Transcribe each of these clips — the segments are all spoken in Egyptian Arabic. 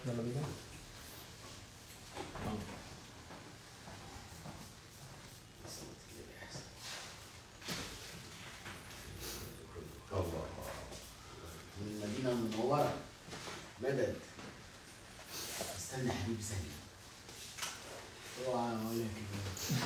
يلا بينا الله من المدينة المنورة بدت استنى يا حبيبي ثانية اوعى اقول لك كده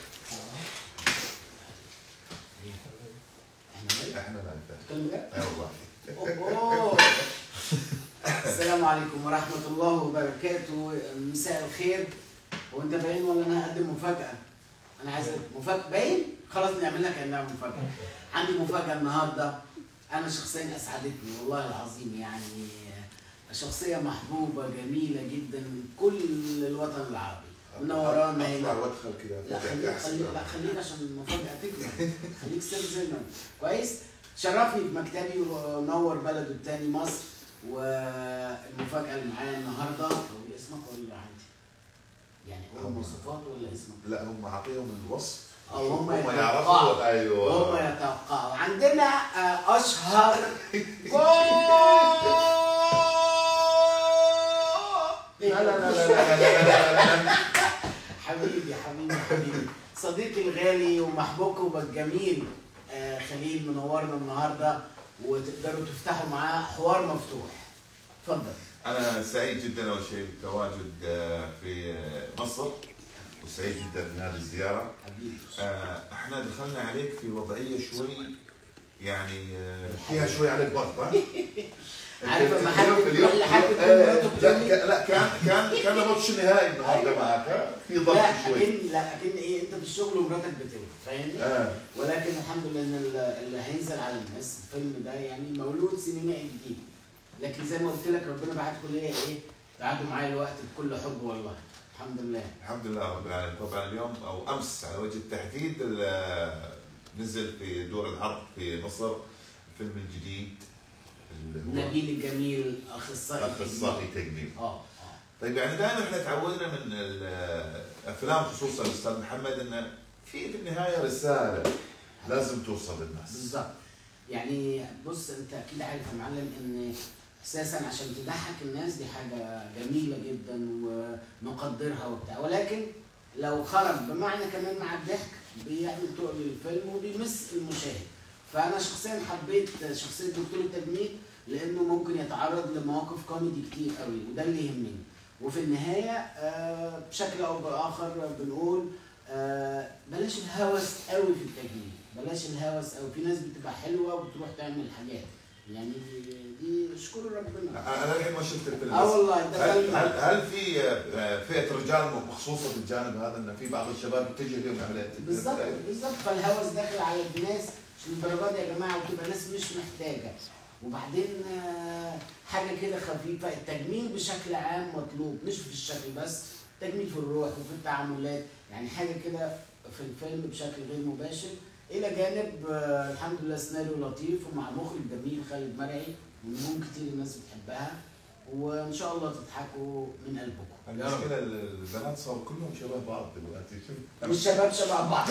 احنا مالك؟ احنا لا انت بتتكلم بجد؟ اي والله أوه. السلام عليكم ورحمة الله وبركاته مساء الخير وانت باين ولا انا هقدم مفاجأة؟ انا عايز مفاجأة باين؟ خلاص نعمل لك انها مفاجأة عندي مفاجأة النهاردة انا شخصيا اسعدتني والله العظيم يعني شخصية محبوبة جميلة جدا من كل الوطن العربي منورانا اطلع هنا وادخل كذا لا فوقك خليك احسن خليك لا خليك عشان المفاجأة تكمل خليك سر زي ما كويس شرفني بمكتبي ونور بلده التاني مصر والمفاجأة اللي معايا النهاردة أقول اسمك ولا عندي؟ يعني أقول مواصفات ولا اسمك؟ لا هم عطيهم الوصف أو هم هم يتوقعوا. يعرفوا ايوه هم يتوقعوا عندنا آه، أشهر لا لا لا لا لا لا لا لا حبيبي حبيبي حبيبي صديقي الغالي ومحبوبكم الجميل آه، خليل منورنا النهارده وتقدروا تفتحوا معاه حوار مفتوح اتفضل انا سعيد جدا اول شيء بالتواجد آه، في آه، مصر وسعيد جدا بهذه الزياره حبيبي آه، احنا دخلنا عليك في وضعيه شوي يعني آه، فيها شوي عليك ضغط ها؟ عارف لما حد اليوم- بيروح لحد اليوم- يقول آه، مراته لا بتقول لي- ك- لا كان كان كان ماتش نهائي النهارده أيوة. معك ها؟ في ضغط لا شوي اكن لا اكن ايه انت في الشغل ومراتك بتولد فاهمني؟ اه ولكن الحمد لله ان ال- اللي هينزل على الناس الفيلم ده يعني مولود سينمائي جديد لكن زي ما قلت لك ربنا بعتكم ليا ايه؟ قعدوا معايا الوقت بكل حب والله الحمد لله الحمد لله رب العالمين طبعا اليوم او امس على وجه التحديد ال- نزل في دور العرض في مصر الفيلم الجديد اللي هو نبيل الجميل اخصائي اخصائي تجميل اه اه طيب يعني دائما احنا تعودنا من الافلام خصوصا الاستاذ محمد انه في في النهايه رساله لازم توصل للناس بالظبط يعني بص انت اكيد عارف يا معلم ان اساسا عشان تضحك الناس دي حاجه جميله جدا ونقدرها وبتاع ولكن لو خرج بمعنى كمان مع الضحك بيعمل تقل للفيلم وبيمس المشاهد فانا شخصيا حبيت شخصيه دكتور التجميل لانه ممكن يتعرض لمواقف كوميدي كتير قوي وده اللي يهمني وفي النهايه آه، بشكل او باخر بنقول آه، بلاش الهوس قوي في التجميل بلاش الهوس قوي في ناس بتبقى حلوه وبتروح تعمل حاجات يعني دي, دي اشكر ربنا انا الحين ما شفت الفيلم اه بس والله هل, ده هل, هل في آه، فئه رجال مخصوصه في الجانب هذا انه في بعض الشباب تجي فيهم عمليات بالظبط بالظبط فالهوس داخل على الناس مش للدرجه دي يا جماعه وتبقى ناس مش محتاجه وبعدين آه، حاجه كده خفيفه التجميل بشكل عام مطلوب مش في الشكل بس تجميل في الروح وفي التعاملات يعني حاجه كده في الفيلم بشكل غير مباشر الى جانب آه، الحمد لله سيناريو لطيف ومع مخرج جميل خالد مرعي ونجوم كتير الناس بتحبها وان شاء الله تضحكوا من قلبكم المشكله البنات صاروا كلهم شباب بعض دلوقتي شوف والشباب شبه بعض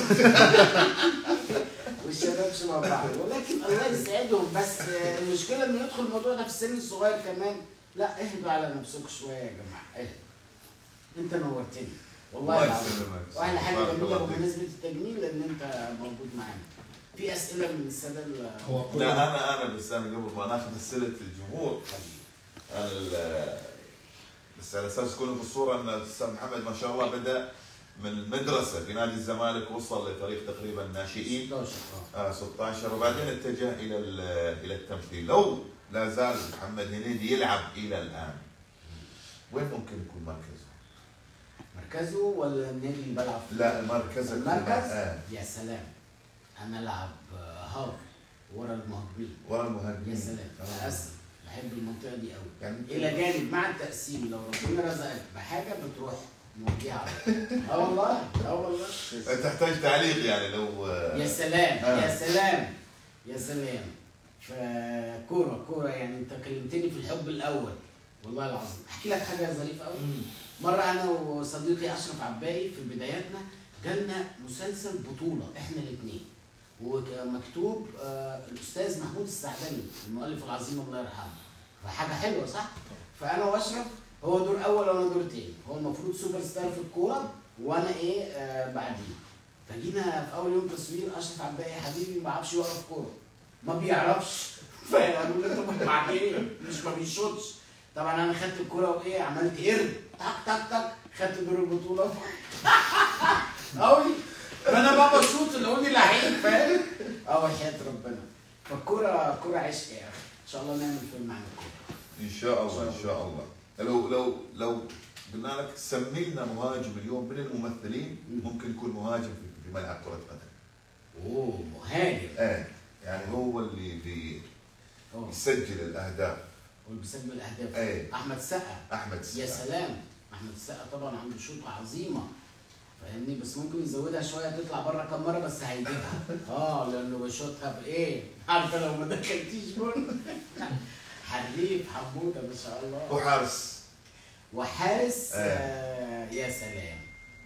والشباب شبه بعض ولكن الله يسعدهم بس المشكله انه يدخل الموضوع ده في السن الصغير كمان لا اهدوا على نفسكم شويه يا جماعه اهدوا انت نورتني والله الله العظيم يسلمك. واحلى حاجه بارك جميله الله فيك. بمناسبه التجميل ان انت موجود معانا في اسئله من الساده ال- هو كل لا انا انا بس انا قبل ما ناخذ اسئله الجمهور أنا ال- بس على اساس تكونوا في الصوره ان الاستاذ محمد ما شاء الله بدا من المدرسه في نادي الزمالك وصل لفريق تقريبا ناشئين 16 اه آه 16 وبعدين اتجه الى ال- الى التمثيل لو لا زال محمد هنيدي يلعب الى الان وين ممكن يكون مركزه؟ مركزه ولا النادي اللي بلعب فيه؟ لا مركزك المركز آه. يا سلام انا العب آه، هاف ورا المهاجمين ورا المهاجمين يا سلام آه. انا اسف بحب المنطقه دي قوي يعني الى جانب مع التقسيم لو ربنا رزقك بحاجه بتروح موجهه على طول. اه والله اه والله تحتاج تعليق يعني لو آه، يا سلام آه. يا سلام يا سلام فكوره كوره يعني انت كلمتني في الحب الاول والله العظيم احكي لك حاجه ظريفه قوي مره انا وصديقي اشرف عباقي في بداياتنا جالنا مسلسل بطوله احنا الاثنين ومكتوب آه الاستاذ محمود السعدني المؤلف العظيم الله يرحمه فحاجه حلوه صح؟ فانا واشرف هو دور اول وانا دور تاني هو المفروض سوبر ستار في الكوره وانا ايه آه بعديه فجينا في اول يوم تصوير اشرف عباقي يا حبيبي ما بيعرفش يوقف كوره ما بيعرفش فقالوا لي انت مع ايه مش ما بيشوطش طبعا انا خدت الكوره وايه عملت قرد تك تك تك خدت دور البطوله قوي فانا بقى بشوط اللي هو لعيب فاهم اه وحياه ربنا فالكوره كوره عشق يا اخي ان شاء الله نعمل فيلم عن الكوره ان شاء الله ان شاء الله لو لو لو قلنا لك سمي لنا مهاجم اليوم من الممثلين ممكن يكون مهاجم في في ملعب كره قدم اوه مهاجم ايه يعني هو اللي بي اه يسجل الاهداف واللي بيسجل الاهداف ايه احمد سقا احمد يا السقا سلام احمد السقا طبعا عنده شوطه عظيمه فاهمني بس ممكن يزودها شويه تطلع بره كام مره بس هيجيبها اه لانه بيشوطها بايه عارفه لو ما دخلتيش جون حريف حموده ما شاء الله وحارس وحارس آه. آه يا سلام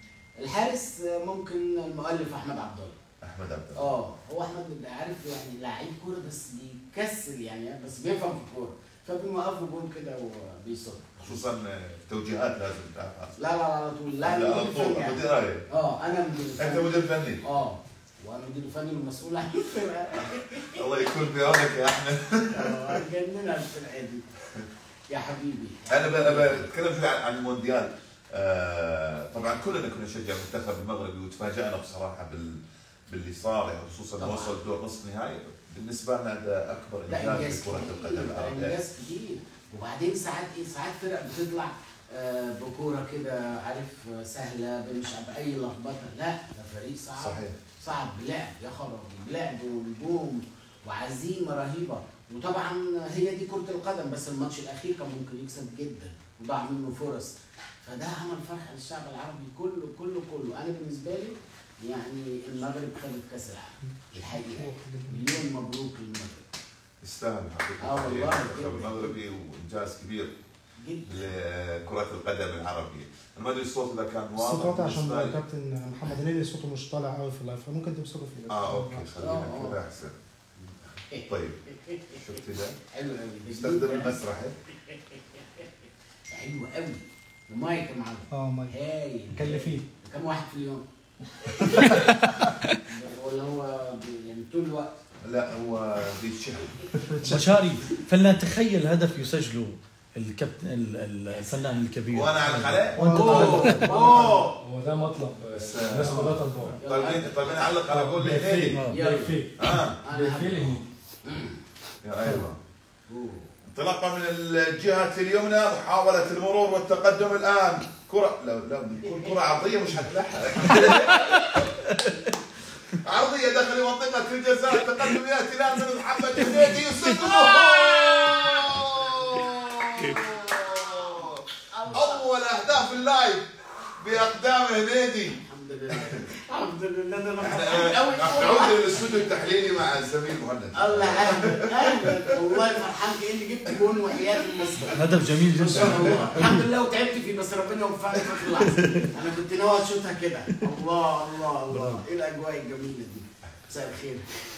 الحارس آه، ممكن المؤلف احمد عبد الله احمد عبد الله اه هو احمد بيبقى عارف يعني لعيب كوره بس بيكسل يعني بس بيفهم في الكوره فبيوقف له جون كده وبيصد خصوصا توجيهات لازم تعرفها لا لا على طول لا لا أنا على مدير طول فني يعني. مدير رايه اه انا مدير انت فني مدير فني اه وانا مدير فني والمسؤول عن الفرقه الله يكون في عونك يا احمد آه، جننا الفرقه دي يا حبيبي انا ب- بتكلم شوي عن عن المونديال آه، طبعا كلنا كنا نشجع المنتخب المغربي وتفاجأنا بصراحه بال باللي صار يعني خصوصا طبعاً. وصل دور نصف نهائي بالنسبه لنا هذا اكبر لا انجاز انجاز في كره كبير القدم ده العربيه انجاز كبير وبعدين ساعات ايه ساعات فرق بتطلع آه، بكوره كده عارف آه، سهله مش باي لخبطه لا ده فريق صعب صحيح صعب بلعب يا خرابي بلعب ونجوم وعزيمه رهيبه وطبعا هي دي كره القدم بس الماتش الاخير كان ممكن يكسب جدا وضاع منه فرص فده عمل فرحه للشعب العربي كله كله كله انا بالنسبه لي يعني المغرب خدت كاس العالم الحقيقه مليون مبروك للمغرب يستاهل حقيقه آه والله. المنتخب المغربي وانجاز كبير جدا لكره القدم العربيه انا ما ادري الصوت اذا كان الصوت واضح واضح عشان بالنسبة لي. كابتن محمد هنيدي صوته مش طالع قوي في اللايف فممكن تمسكه في اللايف اه اوكي خلينا آه، آه. كذا احسن طيب شفت ده؟ حلو قوي يستخدم المسرح حلو قوي المايك يا معلم اه ما هايل مكلفين كم واحد في اليوم؟ ولا هو بي- يعني طول الوقت؟ لا هو بيتشهر مشاري فلان تخيل هدف يسجله الكابتن ال- ال- الفنان الكبير وانا على الخلاء وانت اوه طالع. اوه هو ده مطلب بس- الناس كلها طالباه طيب طيب نعلق على قول الهيدي آه. يلا. بالفيل اه انا بالفيل هبدأ. هنيدي يا ايوه أوه. انطلاقا من الجهة اليمنى محاولة المرور والتقدم الآن كرة لا لا بتكون كرة عرضية مش هتلحق عرضية داخل منطقة الجزاء التقدم يأتي الآن من محمد الهنيدي أول أهداف اللايف بأقدام هنيدي الحمد لله الحمد لله ده انا احنا فرحان قوي نعود للاستوديو التحليلي مع الزميل مهند الله اهلا اهلا والله فرحان كاني جبت جون وحياه المصدر هدف جميل ما شاء جدا الله الحمد لله وتعبت فيه بس ربنا وفقني في اللحظه انا كنت ناوي اشوطها كده الله الله الله ايه الاجواء الجميله دي مساء الخير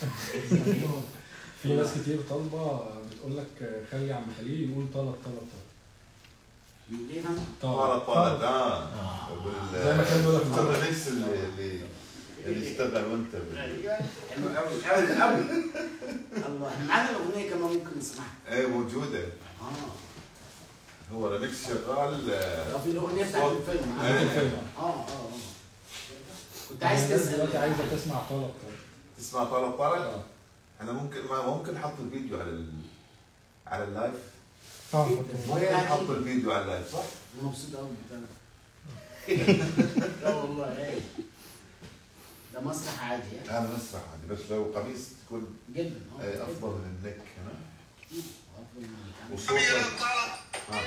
في ناس كتير طالبه بتقول لك خلي عم خليل يقول طلب طلب طلب يقول ايه انا؟ طالت طالت اه زي ما كان بيقول لك هذا ليس اللي اللي اللي اشتغل وانت بال- ايوه حلو قوي قوي قوي الله احنا معانا الاغنيه كمان ممكن نسمعها ايه موجوده اه هو ريمكس شغال آه، لو في الاغنيه بتاعت صوت. الفيلم إيه. اه الفيلم اه اه كنت عايز الناس دلوقتي تسال عايزه تسمع طلب طلب تسمع طالت طالت آه. احنا ممكن ما ممكن نحط الفيديو على ال... على اللايف اه ممكن نحط الفيديو على اللايف صح؟ أنا مبسوط قوي بالبتاع لا والله ايه ده مسرح عادي يعني هذا مسرح عادي بس لو قميص تكون جدا اه آه، جداً. افضل من النك هنا أكيد. أفضل من الكلام. وصوت آه.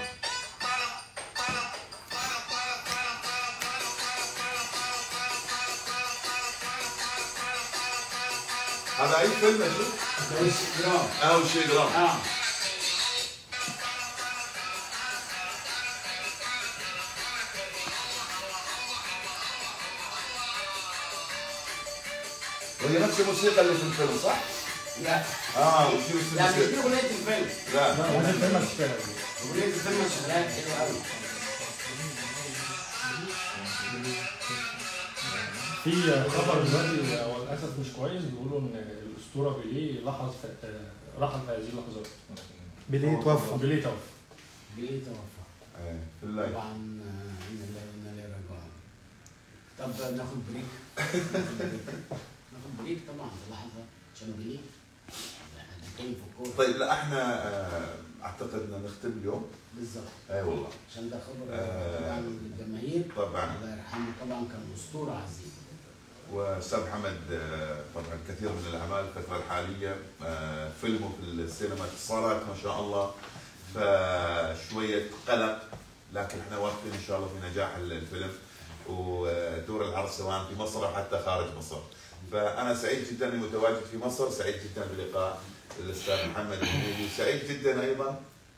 هذا اي فيلم اشوف ده وش جرام اول شيء جرام اه وهي نفس الموسيقى اللي في الفيلم صح؟ لا اه وش لا مش دي الموسيقى؟ اغنيه الفيلم لا لا وزن الفيلم هتشتغل اغنيه الفيلم شغاله حلوه قوي في خبر دلوقتي هو للاسف مش كويس بيقولوا ان الاسطوره بيليه لاحظ في- آه، رحل في هذه اللحظات بيليه توفى بيليه توفى بيليه توفى إيه، في الليل طبعا آه، انا لا انا لا راجعون طب ناخد بريك ناخد بريك طبعا في لحظه عشان بيليه احنا بنتكلم في الكوره طيب لا احنا آه، اعتقد ان نختم اليوم بالظبط اي والله عشان ده خبر آه. طبعا للجماهير طبعا الله يرحمه طبعا كان اسطوره عظيم واستاذ محمد آه، طبعا كثير من الاعمال الفتره الحاليه آه، فيلمه في السينما اتصالات ما شاء الله فشويه قلق لكن احنا واثقين ان شاء الله في نجاح الفيلم ودور العرض سواء في مصر او حتى خارج مصر. فانا سعيد جدا اني متواجد في مصر، سعيد جدا بلقاء الاستاذ محمد الحميدي، سعيد جدا ايضا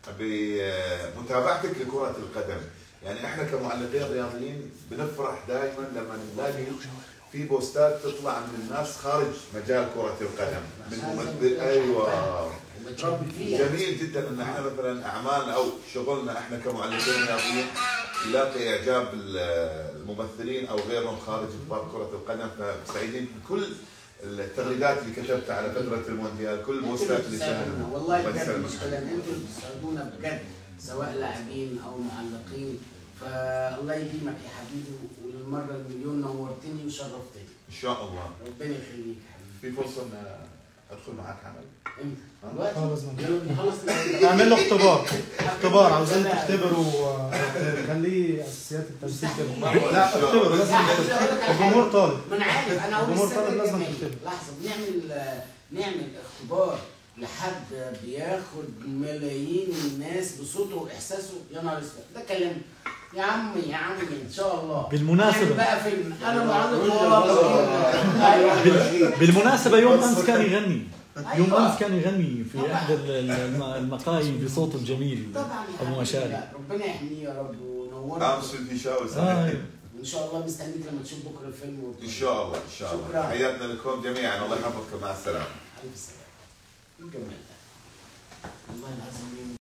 بمتابعتك لكره القدم. يعني احنا كمعلقين رياضيين بنفرح دائما لما نلاقي في بوستات تطلع من الناس خارج مجال كره القدم من ممثل ايوه ومتربي فيها جميل جدا ان احنا مثلا اعمالنا او شغلنا احنا كمعلقين رياضيين يلاقي اعجاب ال- الممثلين او غيرهم خارج اطار كره القدم فسعيدين بكل التغريدات اللي كتبتها على فتره المونديال كل البوستات اللي بتساعدونا. ساهمنا والله الله بجد يسلمك. مش كلام انتوا اللي بتساعدونا بجد سواء لاعبين او معلقين فالله يديمك يا حبيبي والمره المليون نورتني وشرفتني ان شاء الله ربنا يخليك يا حبيبي في فرصه ان ادخل معك عمل امتى؟ ها؟ دلوقتي؟ اه لازم يلا نخلص نعمل له اختبار اختبار عاوزين تختبروا آه، خليه اساسيات التمثيل كده لا اختبروا لازم الجمهور طالب ما انا عارف انا اول الجمهور السنه طالب لازم الجايه تكتب. لحظه بنعمل آه، نعمل اختبار لحد بياخد ملايين الناس بصوته واحساسه يا نهار اسود ده كلام يا عمي يا عمي ان شاء الله بالمناسبة. نعمل بقى فيلم انا معلق والله ايوه بال- بالمناسبة يوم أمس كان يغني يوم أيوة. أمس كان يغني في طبعاً. إحدى ال- الم- المقاهي بصوته الجميل طبعا يا أبو حبيبي، مشاري لا، ربنا يحميه يا رب ونورك امس في الفيشاوي آه صحيح أيوة. ان شاء الله مستنيك لما تشوف بكره الفيلم وتقول. ان شاء الله ان شاء الله شكراً. تحياتنا لكم جميعا الله يحفظكم مع السلامه الف سلامه الجمال ده والله العظيم